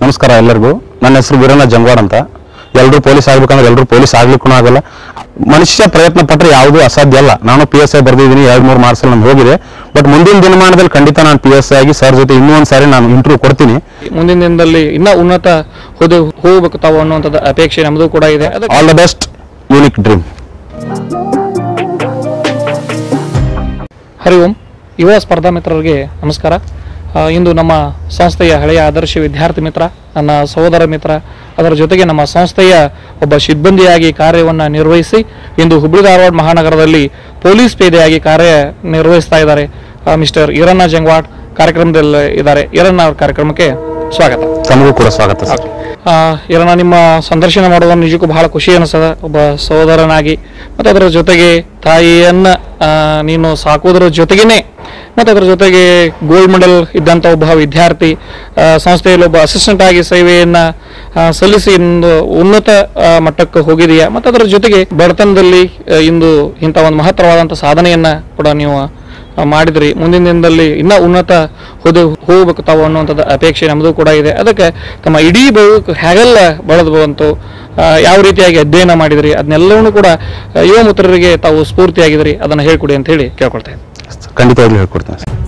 ನಮಸ್ಕಾರ ಎಲ್ಲರಿಗೂ ನನ್ನ ಹೆಸರು ವೀರಣ್ಣ ಜಂಗ್ವಾಡ್ ಅಂತ ಎಲ್ಲರೂ ಪೊಲೀಸ್ ಆಗ್ಬೇಕಂದ್ರೆ ಎಲ್ಲರೂ ಪೊಲೀಸ್ ಆಗ್ಲಿಕ್ಕೂ ಆಗಲ್ಲ ಮನುಷ್ಯ ಪ್ರಯತ್ನ ಪಟ್ಟರೆ ಯಾವುದೂ ಅಸಾಧ್ಯ ಅಲ್ಲ ನಾನು ಪಿ ಎಸ್ ಐ ಬರ್ದಿದ್ದೀನಿ ಎರಡು ಮೂರು ಮಾರ್ಕ್ಸ್ ನಮ್ಗೆ ಹೋಗಿದೆ ಬಟ್ ಮುಂದಿನ ದಿನಮಾನದಲ್ಲಿ ಖಂಡಿತ ನಾನು ಪಿ ಎಸ್ ಐ ಆಗಿ ಸರ್ ಜೊತೆ ಇನ್ನೂ ಒಂದು ಸಾರಿ ನಾನು ಇಂಟರ್ವ್ಯೂ ಕೊಡ್ತೀನಿ ಮುಂದಿನ ದಿನದಲ್ಲಿ ಇನ್ನೂ ಉನ್ನತ ಹುದ್ದೆ ಹೋಗ್ಬೇಕು ತಾವು ಅನ್ನುವಂಥದ್ದು ಅಪೇಕ್ಷೆ ನಮ್ಮದು ಕೂಡ ಇದೆ ಅದಕ್ಕೆ all the best unique dream Hari Om ಯುವ ಸ್ಪರ್ಧಾ ಮಿತ್ರರಿಗೆ ನಮಸ್ಕಾರ ಆ, ಇಂದು ನಮ್ಮ ಸಂಸ್ಥೆಯ ಹಳೆಯ ಆದರ್ಶ ವಿದ್ಯಾರ್ಥಿ ಮಿತ್ರ ನನ್ನ ಸಹೋದರ ಮಿತ್ರ ಅದರ ಜೊತೆಗೆ ನಮ್ಮ ಸಂಸ್ಥೆಯ ಒಬ್ಬ ಸಿಬ್ಬಂದಿಯಾಗಿ ಕಾರ್ಯವನ್ನು ನಿರ್ವಹಿಸಿ ಇಂದು ಹುಬ್ಬಳ್ಳಿ ಧಾರವಾಡ ಮಹಾನಗರದಲ್ಲಿ ಪೊಲೀಸ್ ಪೇದೆಯಾಗಿ ಕಾರ್ಯ ನಿರ್ವಹಿಸ್ತಾ ಇದ್ದಾರೆ ಆ, ಮಿಸ್ಟರ್ ಈರಣ್ಣ ಜಂಗ್ವಾಡ್ ಕಾರ್ಯಕ್ರಮದಲ್ಲಿ ಇದ್ದಾರೆ ಈರಣ್ಣ ಅವ್ರ ಕಾರ್ಯಕ್ರಮಕ್ಕೆ ಸ್ವಾಗತ ತಮಗೂ ಕೂಡ ಸ್ವಾಗತ ಸರ್ ಆ, ಈರಣ್ಣ ನಿಮ್ಮ ಸಂದರ್ಶನ ಮಾಡೋದು ನಿಜಕ್ಕೂ ಬಹಳ ಖುಷಿ ಅನಿಸ್ತದ ಒಬ್ಬ ಸಹೋದರನಾಗಿ ಮತ್ತು ಅದರ ಜೊತೆಗೆ ತಾಯಿಯನ್ನ ಆ, ನೀನು ಸಾಕೋದ್ರ ಜೊತೆಗೇನೆ ಮತ್ತು ಅದರ ಜೊತೆಗೆ ಗೋಲ್ಡ್ ಮೆಡಲ್ ಇದ್ದಂಥ ಒಬ್ಬ ವಿದ್ಯಾರ್ಥಿ ಆ, ಸಂಸ್ಥೆಯಲ್ಲಿ ಒಬ್ಬ ಅಸಿಸ್ಟೆಂಟ್ ಆಗಿ ಸೇವೆಯನ್ನ ಆ, ಸಲ್ಲಿಸಿ ಇಂದು ಉನ್ನತ ಆ, ಮಟ್ಟಕ್ಕೆ ಹೋಗಿದೆಯಾ ಮತ್ತು ಅದರ ಜೊತೆಗೆ ಬಡತನದಲ್ಲಿ ಆ, ಇಂದು ಇಂಥ ಒಂದು ಮಹತ್ತರವಾದಂಥ ಸಾಧನೆಯನ್ನ ಕೂಡ ನೀವು ಆ, ಮಾಡಿದ್ರಿ ಮುಂದಿನ ದಿನದಲ್ಲಿ ಇನ್ನೂ ಉನ್ನತ ಹುದ್ದೆ ಹೋಗ್ಬೇಕು ತಾವು ಅನ್ನುವಂಥದ್ದು ಅಪೇಕ್ಷೆ ನಮ್ಮದು ಕೂಡ ಇದೆ ಅದಕ್ಕೆ ತಮ್ಮ ಇಡೀ ಬದುಕು ಹೇಗೆಲ್ಲ ಬೆಳೆದು ಬಂತು ಆ, ಯಾವ ರೀತಿಯಾಗಿ ಅಧ್ಯಯನ ಮಾಡಿದ್ರಿ ಅದನ್ನೆಲ್ಲವನ್ನೂ ಕೂಡ ಆ, ಯುವ ಮಿತ್ರರಿಗೆ ತಾವು ಸ್ಫೂರ್ತಿಯಾಗಿದ್ರಿ ಅದನ್ನು ಹೇಳ್ಕೊಡಿ ಅಂತ ಹೇಳಿ ಕೇಳ್ಕೊಳ್ತಾ ಇದ್ದೀನಿ ಖಂಡಿತವಾಗ್ಲೂ ಹೇಳ್ಕೊಡ್ತೀನಿ ಸರ್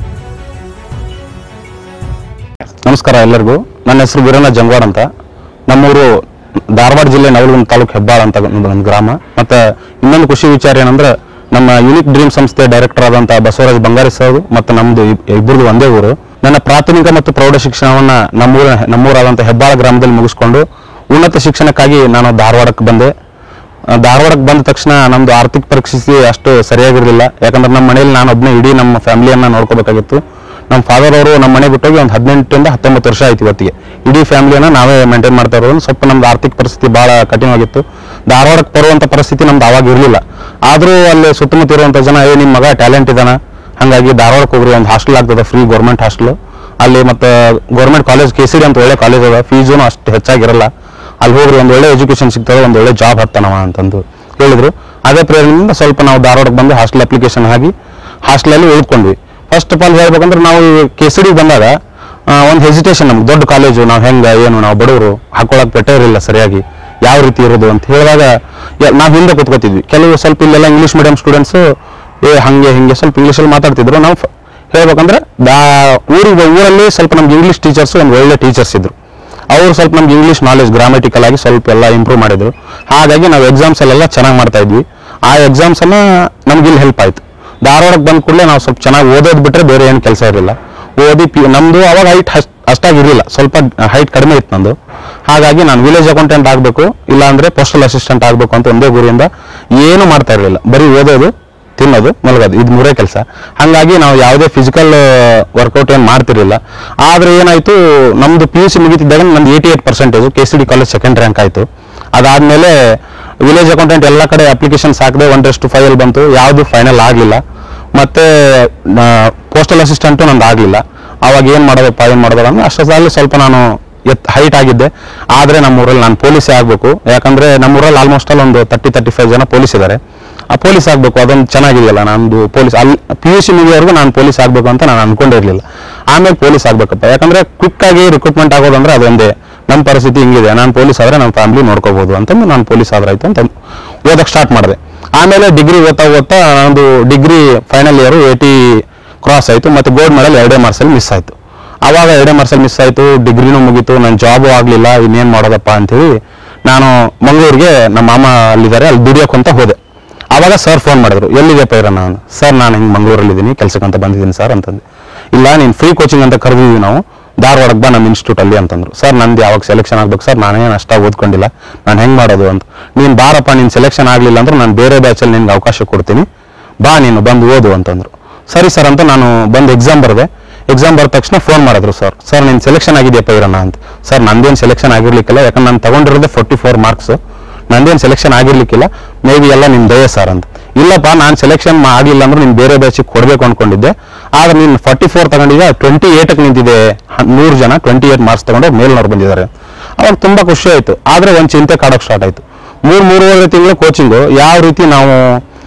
ನಮಸ್ಕಾರ ಎಲ್ಲರಿಗೂ ನನ್ನ ಹೆಸರು ವೀರಣ್ಣ ಜಂಗ್ವಾಡ್ ಅಂತ ನಮ್ಮೂರು ಧಾರವಾಡ ಜಿಲ್ಲೆ ನವಲಗುಂದ ತಾಲೂಕು ಹೆಬ್ಬಾಳ ಅಂತ ಒಂದು ಒಂದು ಗ್ರಾಮ ಮತ್ತೆ ಇನ್ನೊಂದು ಖುಷಿ ವಿಚಾರ ಏನಂದ್ರೆ ನಮ್ಮ ಯುನಿಕ್ ಡ್ರೀಮ್ ಸಂಸ್ಥೆ ಡೈರೆಕ್ಟರ್ ಆದಂತ ಬಸವರಾಜ್ ಬಂಗಾರಿ ಸರ್ ಮತ್ತು ನಮ್ದು ಇಬ್- ಇಬ್ಬರದು ಒಂದೇ ಊರು ನನ್ನ ಪ್ರಾಥಮಿಕ ಮತ್ತು ಪ್ರೌಢ ಶಿಕ್ಷಣವನ್ನ ನಮ್ಮೂರ ನಮ್ಮೂರಾದಂಥ ಹೆಬ್ಬಾಳ ಗ್ರಾಮದಲ್ಲಿ ಮುಗಿಸ್ಕೊಂಡು ಉನ್ನತ ಶಿಕ್ಷಣಕ್ಕಾಗಿ ನಾನು ಧಾರವಾಡಕ್ಕೆ ಬಂದೆ ಆ, ಧಾರವಾಡಕ್ಕೆ ಬಂದ ತಕ್ಷಣ ನಮ್ದು ಆರ್ಥಿಕ ಪರಿಸ್ಥಿತಿ ಅಷ್ಟು ಸರಿಯಾಗಿರಲಿಲ್ಲ ಯಾಕಂದ್ರೆ ನಮ್ಮ ಮನೇಲಿ ನಾನು ಒಬ್ಬನೇ ಇಡೀ ನಮ್ಮ ಫ್ಯಾಮಿಲಿಯನ್ನ ನೋಡ್ಕೋಬೇಕಾಗಿತ್ತು ನಮ್ಮ ಫಾದರ್ ಅವರು ನಮ್ಮ ಮನೆ ಬಿಟ್ಟೋಗಿ ಒಂದು ಹದಿನೆಂಟರಿಂದ ಹತ್ತೊಂಬತ್ತು ವರ್ಷ ಆಯ್ತು ಇವತ್ತಿಗೆ ಇಡೀ ಫ್ಯಾಮಿಲಿಯನ್ನ ನಾವೇ ಮೇಂಟೈನ್ ಮಾಡ್ತಾ ಇರೋದು ಸ್ವಲ್ಪ ನಮ್ದು ಆರ್ಥಿಕ ಪರಿಸ್ಥಿತಿ ಬಹಳ ಕಠಿಣವಾಗಿತ್ತು ಧಾರವಾಡಕ್ಕೆ ಬರುವಂತ ಪರಿಸ್ಥಿತಿ ನಮ್ದು ಅವಾಗ ಇರಲಿಲ್ಲ ಆದರೂ ಅಲ್ಲಿ ಸುತ್ತಮುತ್ತ ಇರುವಂತ ಜನ ಏ ನಿಮ್ಮ ಮಗ ಟ್ಯಾಲೆಂಟ್ ಇದಾನ ಹಾಗಾಗಿ ಧಾರವಾಡಕ್ಕೆ ಹೋಗ್ರಿ ಒಂದು ಹಾಸ್ಟೆಲ್ ಆಗ್ತದೆ ಫ್ರೀ ಗೌರ್ಮೆಂಟ್ ಹಾಸ್ಟೆಲ್ ಅಲ್ಲಿ ಮತ್ತೆ government college K C D ಅಂತ ಒಳ್ಳೆ ಕಾಲೇಜ್ ಅದ ಫೀಸು ಅಷ್ಟು ಹೆಚ್ಚಾಗಿರಲ್ಲ ಅಲ್ಲಿ ಹೋಗ್ರಿ ಒಂದು ಒಳ್ಳೆ ಎಜುಕೇಶನ್ ಸಿಗ್ತದೆ ಒಂದು ಒಳ್ಳೆ ಜಾಬ್ ಹತ್ತಾನವ ಅಂತಂದು ಹೇಳಿದ್ರು ಅದೇ ಪ್ರೇರಣೆಯಿಂದ ಸ್ವಲ್ಪ ನಾವು ಧಾರವಾಡಕ್ಕೆ ಬಂದು ಹಾಸ್ಟೆಲ್ ಅಪ್ಲಿಕೇಶನ್ ಹಾಕಿ ಹಾಸ್ಟೆಲಲ್ಲಿ ಉಳ್ಕೊಂಡ್ವಿ ಫಸ್ಟ್ ಆಫ್ ಆಲ್ ಹೇಳ್ಬೇಕಂದ್ರೆ ನಾವು ಕೆ ಸಿ ಡಿ ಬಂದಾಗ ಒಂದು ಹೆಸಿಟೇಷನ್ ನಮ್ಗೆ ದೊಡ್ಡ ಕಾಲೇಜು ನಾವು ಹೆಂಗ ಏನು ನಾವು ಬಡವರು ಹಾಕೊಳಕ್ ಬೆಟರ್ ಇರಲಿಲ್ಲ ಸರಿಯಾಗಿ ಯಾವ ರೀತಿ ಇರೋದು ಅಂತ ಹೇಳಿದಾಗ ನಾವು ಹಿಂದೆ ಕೂತ್ಕೋತಿದ್ವಿ ಕೆಲವು ಸ್ವಲ್ಪ ಇಲ್ಲೆಲ್ಲ ಇಂಗ್ಲೀಷ್ ಮೀಡಿಯಂ ಸ್ಟೂಡೆಂಟ್ಸು ಏ ಹಂಗೆ ಹಿಂಗೆ ಸ್ವಲ್ಪ ಇಂಗ್ಲೀಷಲ್ಲಿ ಮಾತಾಡ್ತಿದ್ರು ನಾವು ಫ- ಹೇಳ್ಬೇಕಂದ್ರೆ ದಾ ಊರಿಗೆ ಊರಲ್ಲಿ ಸ್ವಲ್ಪ ನಮ್ಗೆ ಇಂಗ್ಲೀಷ್ ಟೀಚರ್ಸ್ ಒಂದು ಒಳ್ಳೆ ಟೀಚರ್ಸ್ ಇದ್ರು ಅವರು ಸ್ವಲ್ಪ ನಮ್ಗೆ ಇಂಗ್ಲೀಷ್ ನಾಲೆಜ್ ಗ್ರಾಮೆಟಿಕಲ್ ಆಗಿ ಸ್ವಲ್ಪ ಎಲ್ಲ ಇಂಪ್ರೂವ್ ಮಾಡಿದ್ರು ಹಾಗಾಗಿ ನಾವು ಎಕ್ಸಾಮ್ಸ್ ಅಲ್ಲೆಲ್ಲ ಚೆನ್ನಾಗಿ ಮಾಡ್ತಾ ಇದ್ವಿ ಆ ಎಕ್ಸಾಮ್ಸ್ ಅನ್ನ ನಮ್ಗೆ ಇಲ್ಲಿ ಹೆಲ್ಪ್ ಆಯ್ತು ಧಾರವಾಡಕ್ಕೆ ಬಂದ ಕೂಡಲೇ ನಾವು ಸ್ವಲ್ಪ ಚೆನ್ನಾಗಿ ಓದೋದು ಬಿಟ್ರೆ ಬೇರೆ ಏನು ಕೆಲಸ ಇರಲಿಲ್ಲ ಓದಿ ಪಿ ನಮ್ದು ಅವಾಗ ಹೈಟ್ ಅಷ್ಟಾಗಿ ಇರಲಿಲ್ಲ ಸ್ವಲ್ಪ ಹೈಟ್ ಕಡಿಮೆ ಇತ್ತು ನಂದು ಹಾಗಾಗಿ ನಾನು ವಿಲೇಜ್ ಅಕೌಂಟೆಂಟ್ ಆಗಬೇಕು ಇಲ್ಲಾಂದ್ರೆ ಪೋಸ್ಟಲ್ ಅಸಿಸ್ಟೆಂಟ್ ಆಗಬೇಕು ಅಂತ ಒಂದೇ ಗುರಿಯಿಂದ ಏನು ಮಾಡ್ತಾ ಇರಲಿಲ್ಲ ಬರೀ ಓದೋದು ತಿನ್ನೋದು ಮಲಗೋದು ಇದು ಮೂರೇ ಕೆಲಸ ಹಾಗಾಗಿ ನಾವು ಯಾವುದೇ ಫಿಸಿಕಲ್ ವರ್ಕೌಟ್ ಏನು ಮಾಡ್ತಿರ್ಲಿಲ್ಲ ಆದ್ರೆ ಏನಾಯ್ತು ನಮ್ದು ಪಿ ಯು ಸಿ ಮುಗಿತಿದ್ದಾಗ ನಂದು eighty eight percentage K C D college second rank ಆಯ್ತು ಅದಾದ್ಮೇಲೆ ವಿಲೇಜ್ ಅಕೌಂಟೆಂಟ್ ಎಲ್ಲ ಕಡೆ ಅಪ್ಲಿಕೇಶನ್ಸ್ ಹಾಕಿದೆ ಒನ್ ಟೆಸ್ಟ್ ಫೈವ್ ಅಲ್ಲಿ ಬಂತು ಯಾವುದು ಫೈನಲ್ ಆಗಲಿಲ್ಲ ಮತ್ತೆ ಪೋಸ್ಟಲ್ ಅಸಿಸ್ಟೆಂಟು ನಂದು ಆಗಲಿಲ್ಲ ಅವಾಗ ಏನು ಮಾಡೋದಪ್ಪ ಏನು ಮಾಡೋದಲ್ಲ ಅಂದ್ರೆ ಅಷ್ಟೊತ್ತಲ್ಲಿ ಸ್ವಲ್ಪ ನಾನು ಎತ್ ಹೈಟ್ ಆಗಿದ್ದೆ ಆದರೆ ನಮ್ಮೂರಲ್ಲಿ ನಾನು ಪೊಲೀಸೇ ಆಗಬೇಕು ಯಾಕಂದ್ರೆ ನಮ್ಮೂರಲ್ಲಿ ಆಲ್ಮೋಸ್ಟ್ ಅಲ್ಲಿ ಒಂದು ತರ್ಟಿ ತರ್ಟಿ ಫೈವ್ ಜನ ಪೊಲೀಸ್ ಇದ್ದಾರೆ ಆ ಪೊಲೀಸ್ ಆಗಬೇಕು ಅದೊಂದು ಚೆನ್ನಾಗಿದೆಯಲ್ಲ ನಂದು ಪೊಲೀಸ್ ಅಲ್ಲಿ ಪಿ ಯು ಸಿ ಮುಗಿಯೋವರೆಗೂ ನಾನು ಪೊಲೀಸ್ ಆಗಬೇಕು ಅಂತ ನಾನು ಅನ್ಕೊಂಡಿರ್ಲಿಲ್ಲ ಆಮೇಲೆ ಪೊಲೀಸ್ ಆಗಬೇಕಪ್ಪ ಯಾಕಂದ್ರೆ ಕ್ವಿಕ್ ಆಗಿ ರಿಕ್ರೂಟ್ಮೆಂಟ್ ಆಗೋದಂದ್ರೆ ಅದೊಂದೇ ನಮ್ಮ ಪರಿಸ್ಥಿತಿ ಹಿಂಗಿದೆ ನಾನು ಪೊಲೀಸ್ ಆದ್ರೆ ನಮ್ಮ ಫ್ಯಾಮಿಲಿ ನೋಡ್ಕೋಬಹುದು ಅಂತಂದು ನಾನು ಪೊಲೀಸ್ ಆದ್ರಾಯ್ತು ಅಂತ ಓದಕ್ಕೆ ಸ್ಟಾರ್ಟ್ ಮಾಡಿದೆ ಆಮೇಲೆ ಡಿಗ್ರಿ ಓದ್ತಾ ಓದ್ತಾ ನಂದು degree final year eighty cross ಆಯಿತು ಮತ್ತು ಗೋಲ್ಡ್ ಮೆಡಲ್ ಎರಡೇ ಮಾರ್ಕ್ಸಲ್ಲಿ ಮಿಸ್ ಆಯಿತು ಆವಾಗ ಎರಡೇ ಮಾರ್ಕ್ಸಲ್ಲಿ ಮಿಸ್ ಆಯಿತು ಡಿಗ್ರಿನೂ ಮುಗೀತು ನನ್ನ ಜಾಬು ಆಗಲಿಲ್ಲ ಇನ್ನೇನು ಮಾಡೋದಪ್ಪ ಅಂತೇಳಿ ನಾನು ಮಂಗಳೂರಿಗೆ ನಮ್ಮ ಮಾಮ ಅಲ್ಲಿದ್ದಾರೆ ಅಲ್ಲಿ ದುಡಿಯೋಕೆ ಅಂತ ಹೋದೆ ಆವಾಗ ಸರ್ ಫೋನ್ ಮಾಡಿದ್ರು ಎಲ್ಲಿದೆ ಪೈರ ನಾನು ಸರ್ ನಾನು ಹಿಂಗೆ ಮಂಗಳೂರಲ್ಲಿದ್ದೀನಿ ಕೆಲ್ಸಕ್ಕಂತ ಬಂದಿದ್ದೀನಿ ಸರ್ ಅಂತಂದೆ ಇಲ್ಲ ನೀನು ಫ್ರೀ ಕೋಚಿಂಗ್ ಅಂತ ಕರೆದಿದ್ದೀವಿ ನಾವು ಧಾರವಾಡಕ್ಕೆ ಬಾ ನಮ್ಮ ಇನ್ಸ್ಟಿಟ್ಯೂಟ್ ಅಲ್ಲಿ ಅಂತಂದ್ರು ಸರ್ ನಂದು ಯಾವಾಗ ಸೆಲೆಕ್ಷನ್ ಆಗ್ಬೇಕು ಸರ್ ನಾನೇನು ಅಷ್ಟಾಗಿ ಓದ್ಕೊಂಡಿಲ್ಲ ನಾನು ಹೆಂಗೆ ಮಾಡೋದು ಅಂತ ನೀನು ಬಾರಪ್ಪ ನೀನು ಸೆಲೆಕ್ಷನ್ ಆಗಲಿಲ್ಲ ಅಂದ್ರೆ ನಾನು ಬೇರೆ ಬ್ಯಾಚಲ್ಲಿ ನಿನ್ಗೆ ಅವಕಾಶ ಕೊಡ್ತೀನಿ ಬಾ ನೀನು ಬಂದು ಓದು ಅಂತಂದ್ರು ಸರಿ ಸರ್ ಅಂತ ನಾನು ಬಂದು ಎಕ್ಸಾಮ್ ಬರೆದೆ ಎಕ್ಸಾಮ್ ಬರೆದ ತಕ್ಷಣ ಫೋನ್ ಮಾಡಿದ್ರು ಸರ್ ಸರ್ ನೀನು ಸೆಲೆಕ್ಷನ್ ಆಗಿದೆಯಪ್ಪ ಇರೋಣ ಅಂತ ಸರ್ ನಂದೇನು ಸೆಲೆಕ್ಷನ್ ಆಗಿರ್ಲಿಕ್ಕಿಲ್ಲ ಯಾಕಂದ್ರೆ ನಾನು ತಗೊಂಡಿರೋದೇ ಫೋರ್ಟಿ ಫೋರ್ ಮಾರ್ಕ್ಸ್ ನಂದೇನು ಸೆಲೆಕ್ಷನ್ ಆಗಿರ್ಲಿಕ್ಕಿಲ್ಲ ಮೇ ಬಿ ಎಲ್ಲ ನಿಮ್ಮ ದಯ ಸರ್ ಅಂತ ಇಲ್ಲಪ್ಪ ನಾನು ಸೆಲೆಕ್ಷನ್ ಆಗಿಲ್ಲ ಅಂದ್ರೆ ನೀನು ಬೇರೆ ಬ್ಯಾಚಿಗೆ ಕೊಡಬೇಕು ಅನ್ಕೊಂಡಿದ್ದೆ ಆದ್ರೆ ನೀನು ಫಾರ್ಟಿ ಫೋರ್ ತಗೊಂಡಿದ್ದೆ ಟ್ವೆಂಟಿ ಏಟಕ್ಕೆ ನಿಂತಿದೆ ನೂರು ಜನ ಟ್ವೆಂಟಿ ಏಟ್ ಮಾರ್ಕ್ಸ್ ತಗೊಂಡು ಮೇಲ್ನವ್ರು ಬಂದಿದ್ದಾರೆ ಅವಾಗ ತುಂಬಾ ಖುಷಿ ಆಯ್ತು ಆದ್ರೆ ಒಂದು ಚಿಂತೆ ಕಾಡೋಕೆ ಸ್ಟಾರ್ಟ್ ಆಯ್ತು ಮೂರು ಮೂರುವರೆ ತಿಂಗಳು ಕೋಚಿಂಗು ಯಾವ ರೀತಿ ನಾವು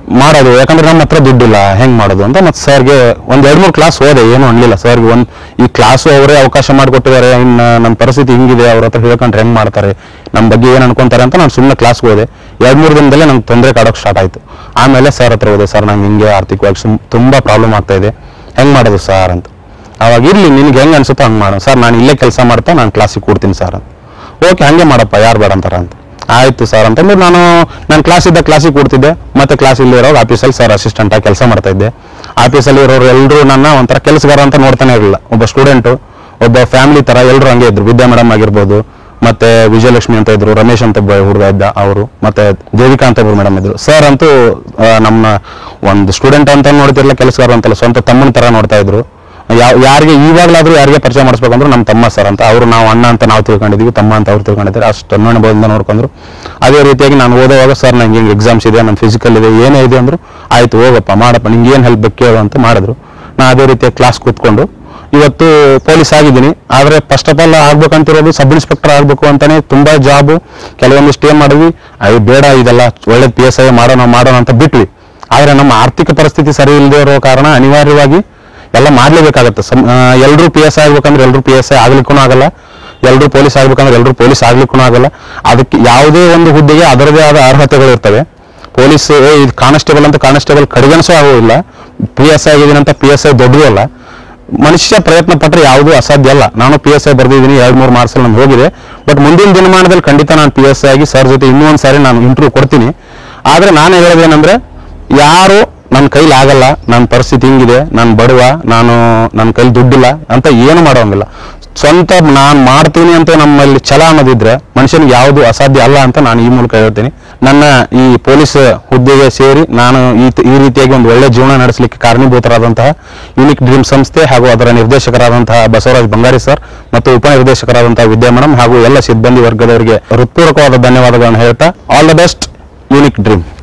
ಮಾಡೋದು ಯಾಕಂದ್ರೆ ನಮ್ಮ ಹತ್ರ ದುಡ್ಡಿಲ್ಲ ಹೆಂಗ್ ಮಾಡೋದು ಅಂತ ಮತ್ತೆ ಸರ್ಗೆ ಒಂದ್ ಎರಡ್ ಮೂರು ಕ್ಲಾಸ್ ಹೋದೆ ಏನು ಅನ್ಲಿಲ್ಲ ಸರ್ಗೆ ಒಂದ್ ಈ ಕ್ಲಾಸು ಅವರೇ ಅವಕಾಶ ಮಾಡಿಕೊಟ್ಟಿದ್ದಾರೆ ಇನ್ನ ನಮ್ಮ ಪರಿಸ್ಥಿತಿ ಹಿಂಗಿದೆ ಅವ್ರ ಹತ್ರ ಹೇಳ್ಕೊಂಡ್ರೆ ಹೆಂಗ್ ಮಾಡ್ತಾರೆ ನಮ್ಮ ಬಗ್ಗೆ ಏನ್ ಅನ್ಕೊಂತಾರೆ ಅಂತ ನಾನು ಸುಮ್ಮನೆ ಕ್ಲಾಸ್ಗೆ ಹೋದೆ ಎರಡ್ ಮೂರು ದಿನದಲ್ಲೇ ನಂಗೆ ತೊಂದರೆ ಕಾಡೋಕೆ ಸ್ಟಾರ್ಟ್ ಆಯ್ತು ಆಮೇಲೆ ಸರ್ ಹತ್ರ ಹೋದೆ ಸರ್ ನಂಗೆ ಹಿಂಗೆ ಆರ್ಥಿಕವಾಗಿ ಸುಮ್ ತುಂಬಾ ಪ್ರಾಬ್ಲಮ್ ಆಗ್ತಾ ಇದೆ ಹೆಂಗ್ ಮಾಡೋದು ಸರ್ ಅಂತ ಅವಾಗ ಇರ್ಲಿ ನಿನ್ಗೆ ಹೆಂಗ್ ಅನ್ಸುತ್ತೋ ಹಂಗ್ ಮಾಡು ಸರ್ ನಾನು ಇಲ್ಲೇ ಕೆಲಸ ಮಾಡ್ತಾ ನಾನು ಕ್ಲಾಸಿಗೆ ಕೂಡ್ತೀನಿ ಸರ್ ಅಂತ ಓಕೆ ಹಂಗೆ ಮಾಡಪ್ಪ ಯಾರು ಬೇಡ ಅಂತಾರ ಅಂತ ಆಯ್ತು ಸರ್ ಅಂತಂದ್ರೆ ನಾನು ನಾನು ಕ್ಲಾಸ್ ಇದ್ದ ಕ್ಲಾಸಿಗೆ ಕೂಡ್ತಿದ್ದೆ ಮತ್ತೆ ಕ್ಲಾಸ್ ಇಲ್ಲಿ ಇರೋ ಆಫೀಸಲ್ಲಿ ಸರ್ ಅಸಿಸ್ಟೆಂಟ್ ಆಗಿ ಕೆಲಸ ಮಾಡ್ತಾ ಇದ್ದೆ ಆಫೀಸಲ್ಲಿ ಇರೋರು ಎಲ್ಲರೂ ನನ್ನ ಒಂಥರ ಕೆಲಸಗಾರ ಅಂತ ನೋಡ್ತಾನೆ ಇರಲಿಲ್ಲ ಒಬ್ಬ ಸ್ಟೂಡೆಂಟು ಒಬ್ಬ ಫ್ಯಾಮಿಲಿ ತರ ಎಲ್ಲರೂ ಹಂಗೆ ಇದ್ರು ವಿದ್ಯಾ ಮೇಡಮ್ ಆಗಿರ್ಬೋದು ಮತ್ತೆ ವಿಜಯಲಕ್ಷ್ಮಿ ಅಂತ ಇದ್ರು ರಮೇಶ್ ಅಂತ ಒಬ್ಬ ಹುಡುಗ ಇದ್ದ ಅವರು ಮತ್ತೆ ದೇವಿಕಾ ಅಂತ ಒಬ್ರು ಮೇಡಮ್ ಇದ್ರು ಸರ್ ಅಂತೂ ಆ, ನಮ್ಮ ಒಂದು ಸ್ಟೂಡೆಂಟ್ ಅಂತ ನೋಡ್ತಿರ್ಲಿಲ್ಲ ಕೆಲಸಗಾರ ಅಂತಲ್ಲ ಸ್ವಂತ ತಮ್ಮನ ತರ ನೋಡ್ತಾ ಇದ್ರು ಯಾವ ಯಾರಿಗೆ ಇವಾಗಲಾದ್ರೂ ಯಾರಿಗೆ ಪರಿಚಯ ಮಾಡಿಸ್ಬೇಕಂದ್ರೆ ನಮ್ಮ ತಮ್ಮ ಸರ್ ಅಂತ ಅವರು ನಾವು ಅಣ್ಣ ಅಂತ ನಾವು ತಿಳ್ಕೊಂಡಿದ್ವಿ ತಮ್ಮ ಅಂತ ಅವ್ರು ತಿಳ್ಕೊಂಡಿದ್ದಾರೆ ಅಷ್ಟು ಅನುಭವದಿಂದ ನೋಡ್ಕೊಂಡ್ರು ಅದೇ ರೀತಿಯಾಗಿ ನಾನು ಓದುವಾಗ ಸರ್ ನಂಗೆ ಹಿಂಗೆ ಎಕ್ಸಾಮ್ಸ್ ಇದೆ ನನ್ನ ಫಿಸಿಕಲ್ ಇದೆ ಏನೇ ಇದೆ ಅಂದ್ರು ಆಯ್ತು ಹೋಗಪ್ಪ ಮಾಡಪ್ಪ ನಿಂಗೆ ಏನು ಹೆಲ್ಪ್ ಬೇಕು ಕೇಳು ಅಂತ ಮಾಡಿದ್ರು ನಾ ಅದೇ ರೀತಿಯ ಕ್ಲಾಸ್ ಕೂತ್ಕೊಂಡು ಇವತ್ತು ಪೊಲೀಸ್ ಆಗಿದ್ದೀನಿ ಆದ್ರೆ ಫಸ್ಟ್ ಆಫ್ ಆಲ್ ಆಗ್ಬೇಕಂತಿರೋದು ಸಬ್ ಇನ್ಸ್ಪೆಕ್ಟರ್ ಆಗ್ಬೇಕು ಅಂತಾನೆ ತುಂಬಾ ಜಾಬ್ ಕೆಲವೊಂದಿಷ್ಟು ಏನ್ ಮಾಡಿದ್ವಿ ಅಯ್ಯೋ ಬೇಡ ಇದೆಲ್ಲ ಒಳ್ಳೇದು ಪಿ ಎಸ್ ಐ ಮಾಡೋಣ ಮಾಡೋಣ ಅಂತ ಬಿಟ್ವಿ ಆದ್ರೆ ನಮ್ಮ ಆರ್ಥಿಕ ಪರಿಸ್ಥಿತಿ ಸರಿ ಇಲ್ಲದೆ ಇರೋ ಕಾರಣ ಅನಿವಾರ್ಯವಾಗಿ ಎಲ್ಲ ಮಾಡ್ಲೇಬೇಕಾಗತ್ತೆ ಎಲ್ಲರೂ ಪಿ ಎಸ್ ಐ ಆಗ್ಬೇಕಂದ್ರೆ ಎಲ್ಲರೂ ಪಿ ಎಸ್ ಐ ಆಗ್ಲಿಕ್ಕೂ ಆಗಲ್ಲ ಎಲ್ಲರೂ ಪೊಲೀಸ್ ಆಗ್ಬೇಕಂದ್ರೆ ಎಲ್ಲರೂ ಪೊಲೀಸ್ ಆಗ್ಲಿಕ್ಕೂ ಆಗಲ್ಲ ಅದಕ್ಕೆ ಯಾವುದೇ ಒಂದು ಹುದ್ದೆಗೆ ಅದರದೇ ಆದ ಅರ್ಹತೆಗಳು ಇರ್ತವೆ ಪೊಲೀಸ್ ಏ ಇದು ಕಾನ್ಸ್ಟೇಬಲ್ ಅಂತ ಕಾನ್ಸ್ಟೇಬಲ್ ಕಡಿಗಣಿಸೋ ಆಗೋದಿಲ್ಲ ಪಿ ಎಸ್ ಐ ಆಗಿದ್ದೀನಿ ಅಂತ ಪಿ ಎಸ್ ಐ ದೊಡ್ಡದು ಅಲ್ಲ ಮನುಷ್ಯ ಪ್ರಯತ್ನ ಪಟ್ಟರೆ ಯಾವುದೂ ಅಸಾಧ್ಯ ಅಲ್ಲ ನಾನು ಪಿ ಎಸ್ ಐ ಬರ್ದಿದ್ದೀನಿ ಎರಡು ಮೂರು ಮಾರ್ಕ್ಸ್ ನಮ್ಗೆ ಹೋಗಿದೆ ಬಟ್ ಮುಂದಿನ ದಿನಮಾನದಲ್ಲಿ ಖಂಡಿತ ನಾನು ಪಿ ಎಸ್ ಐ ಆಗಿ ಸರ್ ಜೊತೆ ಇನ್ನೂ ಒಂದು ಸಾರಿ ನಾನು ಇಂಟರ್ವ್ಯೂ ಕೊಡ್ತೀನಿ ಆದ್ರೆ ನಾನು ಹೇಳೋದೇನೆಂದ್ರೆ ಯಾರು ನನ್ನ ಕೈಲಿ ಆಗಲ್ಲ ನನ್ನ ಪರಿಸ್ಥಿತಿ ಹಿಂಗಿದೆ ನಾನು ಬಡವ ನಾನು ನನ್ನ ಕೈಲಿ ದುಡ್ಡಿಲ್ಲ ಅಂತ ಏನು ಮಾಡೋಂಗಿಲ್ಲ ಸ್ವಂತ ನಾನು ಮಾಡ್ತೀನಿ ಅಂತ ನಮ್ಮಲ್ಲಿ ಛಲ ಅನ್ನೋದಿದ್ರೆ ಮನುಷ್ಯನಿಗೆ ಯಾವುದು ಅಸಾಧ್ಯ ಅಲ್ಲ ಅಂತ ನಾನು ಈ ಮೂಲಕ ಹೇಳ್ತೀನಿ ನನ್ನ ಈ ಪೊಲೀಸ್ ಹುದ್ದೆಗೆ ಸೇರಿ ನಾನು ಈ ತ- ಈ ರೀತಿಯಾಗಿ ಒಂದು ಒಳ್ಳೆ ಜೀವನ ನಡೆಸಲಿಕ್ಕೆ ಕಾರಣೀಭೂತರಾದಂತಹ ಯುನಿಕ್ ಡ್ರೀಮ್ ಸಂಸ್ಥೆ ಹಾಗೂ ಅದರ ನಿರ್ದೇಶಕರಾದಂತಹ ಬಸವರಾಜ್ ಬಂಗಾರಿ ಸರ್ ಮತ್ತು ಉಪನಿರ್ದೇಶಕರಾದಂತಹ ವಿದ್ಯಾ ಮೇಡಮ್ ಹಾಗೂ ಎಲ್ಲ ಸಿಬ್ಬಂದಿ ವರ್ಗದವರಿಗೆ ಹೃತ್ಪೂರ್ವಕವಾದ ಧನ್ಯವಾದಗಳನ್ನು ಹೇಳ್ತಾ all the best unique dream